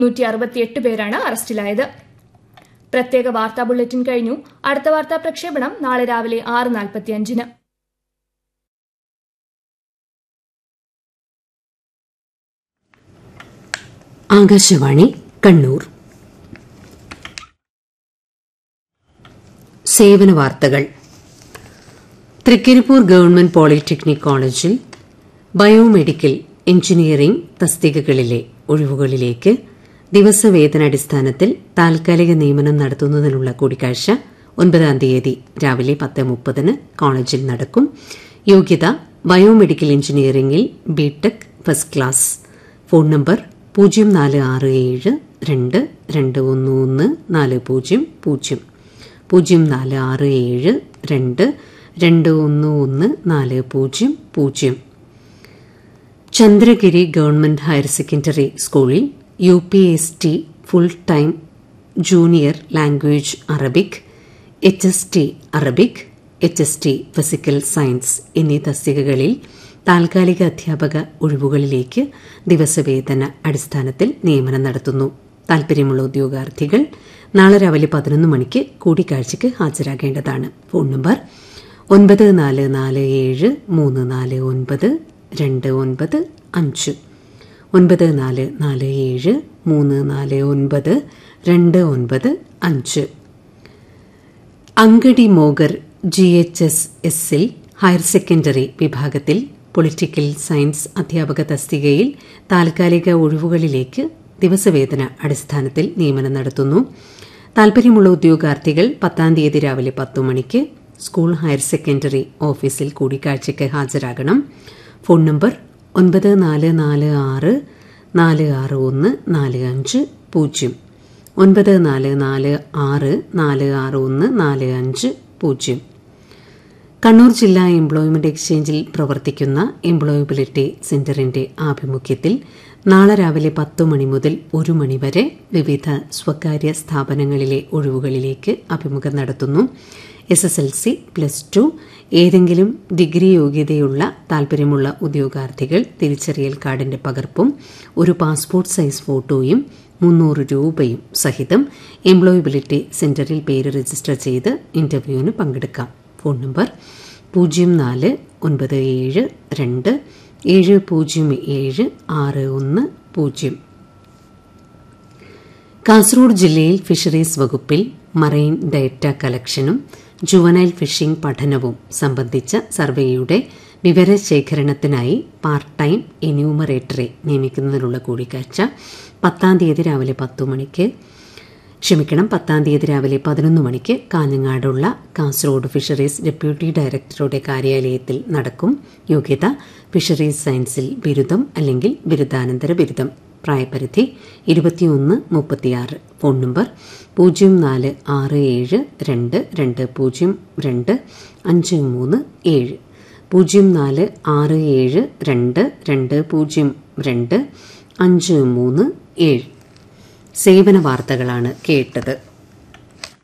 നൂറ്റി അറുപത്തിയെട്ട് പേരാണ് അറസ്റ്റിലായത് പ്രത്യേക വാർത്താ ബുള്ളറ്റിൻ കഴിഞ്ഞു അടുത്ത വാർത്താ പ്രക്ഷേപണം നാളെ രാവിലെ ആറ് നാൽപ്പത്തിയഞ്ചിന് ആകാശവാണി കണ്ണൂർ സേവന വാർത്തകൾ തൃക്കരിപ്പൂർ ഗവൺമെന്റ് പോളിടെക്നിക് കോളേജിൽ ബയോമെഡിക്കൽ എഞ്ചിനീയറിംഗ് തസ്തികകളിലെ ഒഴിവുകളിലേക്ക് ദിവസവേതനാടിസ്ഥാനത്തിൽ താൽക്കാലിക നിയമനം നടത്തുന്നതിനുള്ള കൂടിക്കാഴ്ച ഒൻപതാം തീയതി രാവിലെ പത്ത് മുപ്പതിന് കോളേജിൽ നടക്കും യോഗ്യത ബയോമെഡിക്കൽ എഞ്ചിനീയറിംഗിൽ BTech first class phone number പൂജ്യം നാല് ആറ് ഏഴ് രണ്ട് രണ്ട് ഒന്ന് ഒന്ന് നാല് പൂജ്യം പൂജ്യം പൂജ്യം നാല് ആറ് ഏഴ് രണ്ട് രണ്ട് ഒന്ന് ഒന്ന് നാല് പൂജ്യം പൂജ്യം ചന്ദ്രഗിരി ഗവൺമെന്റ് ഹയർ സെക്കൻഡറി സ്കൂളിൽ U P S T full time junior language Arabic H S T Arabic H S T physical science എന്നീ തസ്തികകളിൽ താൽക്കാലിക അധ്യാപക ഒഴിവുകളിലേക്ക് ദിവസവേതന അടിസ്ഥാനത്തിൽ നിയമനം നടത്തുന്നു താൽപര്യമുള്ള ഉദ്യോഗാർത്ഥികൾ നാളെ രാവിലെ പതിനൊന്ന് മണിക്ക് കൂടിക്കാഴ്ചയ്ക്ക് ഹാജരാകേണ്ടതാണ് ഫോൺ നമ്പർ ഒൻപത് നാല് നാല് ഏഴ് മൂന്ന് നാല് ഒൻപത് രണ്ട് ഒൻപത് അഞ്ച് ഒൻപത് നാല് നാല് ഏഴ് മൂന്ന് നാല് ഒൻപത് രണ്ട് ഒൻപത് അഞ്ച് Angadimogar G H S എസിൽ ഹയർ സെക്കൻഡറി വിഭാഗത്തിൽ പൊളിറ്റിക്കൽ സയൻസ് അധ്യാപക തസ്തികയിൽ താൽക്കാലിക ഒഴിവുകളിലേക്ക് ദിവസവേതന അടിസ്ഥാനത്തിൽ നിയമനം നടത്തുന്നു താൽപര്യമുള്ള ഉദ്യോഗാർത്ഥികൾ പത്താം തീയതി രാവിലെ പത്തു മണിക്ക് സ്കൂൾ ഹയർ സെക്കൻഡറി ഓഫീസിൽ കൂടിക്കാഴ്ചയ്ക്ക് ഹാജരാകണം ഫോൺ നമ്പർ ഒൻപത് നാല് നാല് ആറ് നാല് ആറ് ഒന്ന് നാല് അഞ്ച് പൂജ്യം ഒൻപത് നാല് നാല് ആറ് നാല് ആറ് ഒന്ന് നാല് അഞ്ച് പൂജ്യം കണ്ണൂർ ജില്ലാ എംപ്ലോയ്മെന്റ് എക്സ്ചേഞ്ചിൽ പ്രവർത്തിക്കുന്ന എംപ്ലോയബിലിറ്റി സെന്ററിന്റെ ആഭിമുഖ്യത്തിൽ നാളെ രാവിലെ പത്തു മണി മുതൽ ഒരു മണി വരെ വിവിധ സ്വകാര്യ സ്ഥാപനങ്ങളിലെ ഒഴിവുകളിലേക്ക് അഭിമുഖം നടത്തുന്നു S S L C plus two ഏതെങ്കിലും ഡിഗ്രി യോഗ്യതയുള്ള താൽപര്യമുള്ള ഉദ്യോഗാർത്ഥികൾ തിരിച്ചറിയൽ കാർഡിന്റെ പകർപ്പും ഒരു പാസ്പോർട്ട് സൈസ് ഫോട്ടോയും മുന്നൂറ് രൂപയും സഹിതം എംപ്ലോയബിലിറ്റി സെന്ററിൽ പേര് രജിസ്റ്റർ ചെയ്ത് ഇന്റർവ്യൂവിന് പങ്കെടുക്കാം ഫോൺ നമ്പർ പൂജ്യം നാല് ഒൻപത് ഏഴ് രണ്ട് ഏഴ് പൂജ്യം ഏഴ് ആറ് ഒന്ന് പൂജ്യം കാസർഗോഡ് ജില്ലയിൽ ഫിഷറീസ് വകുപ്പിൽ മറൈൻ ഡയറ്റ കളക്ഷനും ജുവനൈൽ ഫിഷിംഗ് പഠനവും സംബന്ധിച്ച സർവേയുടെ വിവരശേഖരണത്തിനായി പാർട്ട് ടൈം എന്യൂമറേറ്ററെ നിയമിക്കുന്നതിനുള്ള കൂടിക്കാഴ്ച പത്താം തീയതി രാവിലെ പത്തു മണിക്ക് ക്ഷമിക്കണം പത്താം തീയതി രാവിലെ പതിനൊന്ന് മണിക്ക് കാഞ്ഞങ്ങാടുള്ള കാസർഗോഡ് ഫിഷറീസ് ഡെപ്യൂട്ടി ഡയറക്ടറുടെ കാര്യാലയത്തിൽ നടക്കും യോഗ്യത ഫിഷറീസ് സയൻസിൽ ബിരുദം അല്ലെങ്കിൽ ബിരുദാനന്തര ബിരുദം പ്രായപരിധി ഇരുപത്തിയൊന്ന് മുപ്പത്തിയാറ് ഫോൺ നമ്പർ പൂജ്യം നാല് ആറ് ഏഴ് രണ്ട് രണ്ട് പൂജ്യം രണ്ട് അഞ്ച് മൂന്ന് ഏഴ് പൂജ്യം നാല് ആറ് ഏഴ് രണ്ട് രണ്ട് പൂജ്യം രണ്ട് അഞ്ച് മൂന്ന് ഏഴ് സേവന വാർത്തകളാണ് കേട്ടത്